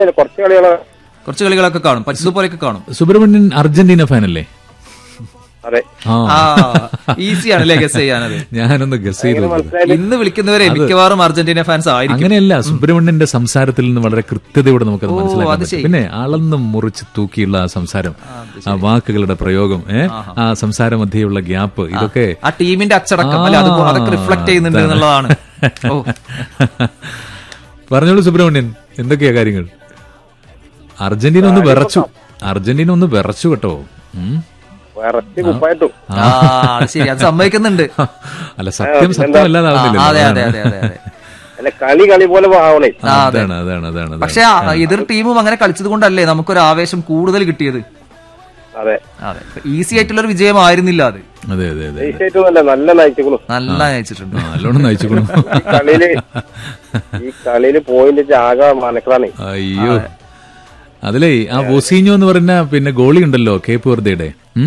കുറച്ച് കളികള് കുറച്ച് കളികളൊക്കെ കാണും പച്ചതുപോലെയൊക്കെ കാണും സുബ്രഹ്മണ്യൻ അർജന്റീന ഫാൻ അല്ലേ അതെ ആ ആ ഈസി ആണല്ലേ ഗസ് ചെയ്യാനത് ഞാനൊന്ന് ഗസ് ചെയ്തു നോക്കിയത്. മനസ്സിലായി ഇന്ന് വിളിക്കുന്നവരെ മിക്കവാറും അർജന്റീന ഫാൻസ് ആയിരിക്കും അങ്ങനെയല്ല സുബ്രഹ്മണ്യന്റെ സംസാരത്തിൽ നിന്ന് വളരെ കൃത്യതയോടെ നമുക്കത് ഓ, മനസ്സിലാക്കാൻ അത് പറ്റും ശരി. പിന്നെ അളന്നും മുറിച്ച് തൂക്കിയുള്ള ആ സംസാരം ആ വാക്കുകളുടെ പ്രയോഗം ഏ ആ സംസാര മധ്യയുള്ള ഗ്യാപ്പ് ഇതൊക്കെ ആ ടീമിന്റെ അച്ചടക്കം അല്ലെ അത് അതൊക്കെ റിഫ്ലക്ട് ചെയ്യുന്നുണ്ട് എന്നുള്ളതാണ് ഓ പറഞ്ഞോളൂ സുബ്രഹ്മണ്യൻ എന്തൊക്കെയാ കാര്യങ്ങൾ അർജന്റീന ഒന്ന് വിറച്ചു അർജന്റീന ഒന്ന് വിറച്ചു കേട്ടോ ഉം. വിറച്ച് കുപ്പായിട്ടു ആ അത് ശരി അത് സമ്മതിക്കുന്നുണ്ട് അല്ല സത്യം ആ, സത്യമല്ലാതാവുന്നില്ല അതെ അതെ അതെ അതെ അതെ അല്ല കളി കളി പോലെ ആവണേ ആ, അതെ അതാണ് അതാണ് അതാണ് അതാണ്. പക്ഷെ ആ, എതിർ ടീമും അങ്ങനെ കളിച്ചത് കൊണ്ടല്ലേ നമുക്കൊരു ആവേശം കൂടുതൽ കിട്ടിയത് അതെ അതെ ഈസി ആയിട്ടുള്ള ഒരു വിജയമായിരുന്നില്ല അത് അതെ അതെ അതെ ജയിച്ചായിട്ടൊന്നല്ല നല്ല നയിച്ചിക്കണു നല്ല നയിച്ചിട്ടുണ്ട് ആ, നല്ലോണം നയിച്ചുകൊള്ളു ഈ കളിയില് ഈ കളിയില് പോയിന്റ് ആകെ മനക്കളാണ് അയ്യോ അതിലേ ആ വൊസീഞ്ഞോ എന്ന് പറഞ്ഞ പിന്നെ ഗോളി ഉണ്ടല്ലോ കേപ്പ് വെറുതെയുടെ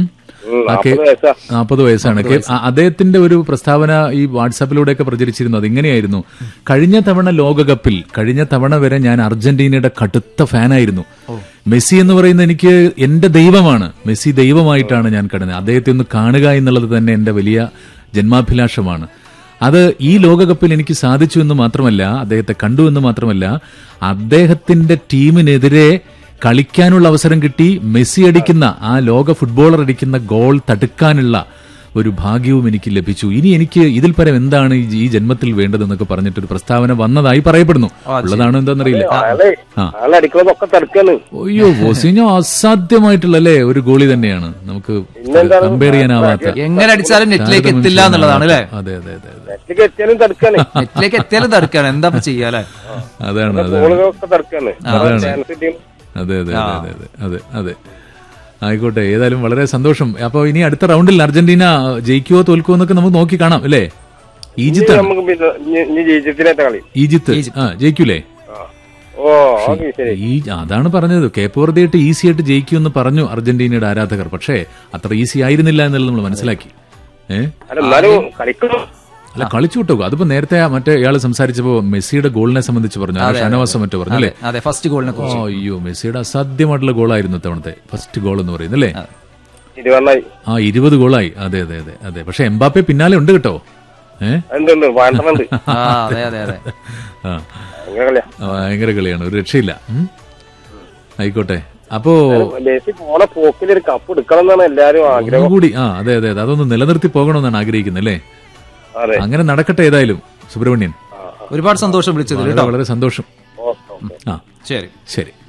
ആ കേ- നാപ്പത് വയസ്സാ നാൽപ്പത് വയസ്സാണ് കേ- ആ, അദ്ദേഹത്തിന്റെ ഒരു പ്രസ്താവന ഈ വാട്സാപ്പിലൂടെയൊക്കെ പ്രചരിച്ചിരുന്നു അത് ഇങ്ങനെയായിരുന്നു കഴിഞ്ഞ തവണ ലോകകപ്പിൽ കഴിഞ്ഞ തവണ വരെ ഞാൻ അർജന്റീനയുടെ കടുത്ത ഫാനായിരുന്നു മെസ്സി എന്ന് പറയുന്ന എനിക്ക് എന്റെ ദൈവമാണ് മെസ്സി ദൈവമായിട്ടാണ് ഞാൻ കടന്നത് അദ്ദേഹത്തെ ഒന്ന് കാണുക എന്നുള്ളത് തന്നെ എന്റെ വലിയ ജന്മാഭിലാഷമാണ് അത് ഈ ലോകകപ്പിൽ എനിക്ക് സാധിച്ചു എന്ന് മാത്രമല്ല അദ്ദേഹത്തെ കണ്ടു എന്ന് മാത്രമല്ല അദ്ദേഹത്തിന്റെ ടീമിനെതിരെ കളിക്കാനുള്ള അവസരം കിട്ടി മെസ്സി അടിക്കുന്ന ആ ലോക ഫുട്ബോളർ അടിക്കുന്ന ഗോൾ തടുക്കാനുള്ള ഒരു ഭാഗ്യവും എനിക്ക് ലഭിച്ചു ഇനി എനിക്ക് ഇതിൽ പരം എന്താണ് ഈ- ഈ ജന്മത്തിൽ വേണ്ടതെന്നൊക്കെ പറഞ്ഞിട്ടൊരു പ്രസ്താവന വന്നതായി പറയപ്പെടുന്നു ഉള്ളതാണോ എന്താണെന്നറിയില്ല അയാളെ ആ. അയാളെ അടിക്കുന്നതൊക്കെ തടുക്കാണ് അയ്യോ വോസിഞ്ഞോ അസാധ്യമായിട്ടുള്ള അല്ലേ ഒരു ഗോളി തന്നെയാണ് നമുക്ക് പിന്നെന്താണ്? കമ്പയർ ചെയ്യാനാവാത്ത എങ്ങനെ അടിച്ചാലും നെറ്റിലേക്ക് എത്തില്ല എന്നുള്ളതാണ് അല്ലേ അതെ അതെ അതെ അതെ നെറ്റിലേക്ക് എത്തിയാലും തടുക്കാണ് നെറ്റിലേക്ക് എത്തിയാലും തടുക്കാണ് എന്താ ഇപ്പൊ ചെയ്യാ അല്ലേ അതാണ് അതാണ് ഗോളുകളൊക്കെ തടുക്കാണ് അതാണ്. ചാൻസ് ടീം അതെ അതെ അതെ അതെ അതെ അതെ ആയിക്കോട്ടെ ഏതായാലും വളരെ സന്തോഷം അപ്പൊ ഇനി അടുത്ത റൗണ്ടിൽ അർജന്റീന ജയിക്കുവോ തോൽക്കുവോ എന്നൊക്കെ നമുക്ക് നോക്കി കാണാം അല്ലേ ഈജിപ്ത് ആണ് നമുക്ക് പിന്നെ ഇനി- ഇനി ഈജിപ്തിനായിട്ട് കളി ഈജിപ്ത് ആ ജയിക്കൂലേ ആ. ഓ ഓക്കെ ശരി ഈ അതാണ് പറഞ്ഞത് കേപ്പ് വെറുതെയായിട്ട് ഈസി ആയിട്ട് ജയിക്കുമെന്ന് പറഞ്ഞു അർജന്റീനയുടെ ആരാധകർ പക്ഷേ അത്ര ഈസി ആയിരുന്നില്ല എന്നുള്ളത് നമ്മൾ മനസ്സിലാക്കി ഏഹ് അല്ല എന്നാലും കളിക്കണം അല്ല കളിച്ചു വിട്ടോ അതിപ്പോ നേരത്തെ ആ മറ്റേ ഇയാൾ സംസാരിച്ചപ്പോ മെസ്സിയുടെ ഗോളിനെ സംബന്ധിച്ച് പറഞ്ഞു ആ ഷാനവാസം മറ്റോ പറഞ്ഞു അല്ലേ അതെ ഫസ്റ്റ് ഗോളിനെ ഓ, കുറിച്ച് അയ്യോ മെസ്സിയുടെ അസാധ്യമായിട്ടുള്ള ഗോളായിരുന്നു ഇത്തവണത്തെ ഫസ്റ്റ് ഗോൾ എന്ന് പറയുന്നത് അല്ലേ ഇരുപണ്ണായി ആ ഇരുപത് ഗോളായി അതെ അതെ അതെ അതെ പക്ഷെ എംബാപ്പെ പിന്നാലെ ഉണ്ട് കേട്ടോ ഏ ഉണ്ട് ഉണ്ട് വേണ്ടതുണ്ട് ആ അതെ അതെ അതെ ആ അങ്ങനെ കളിയാ ആ, ഭയങ്കര കളിയാണ് ഒരു രക്ഷയില്ല ഉം. ആയിക്കോട്ടെ അപ്പോ മെസ്സി പോണ പോക്കിൽ ഒരു കപ്പ് എടുക്കണം എന്നാണ് എല്ലാരും ആഗ്രഹം ഒന്നുകൂടി ആ അതെ അതെ അതെ അതൊന്ന് നിലനിർത്തി പോകണമെന്നാണ് ആഗ്രഹിക്കുന്നത് അല്ലേ അതെ അങ്ങനെ നടക്കട്ടെ ഏതായാലും സുബ്രഹ്മണ്യൻ ഒരുപാട് സന്തോഷം വിളിച്ചതിൽ വളരെ കേട്ടോ വളരെ സന്തോഷം ഓക്കെ ഓക്കെ ആ ശരി ശരി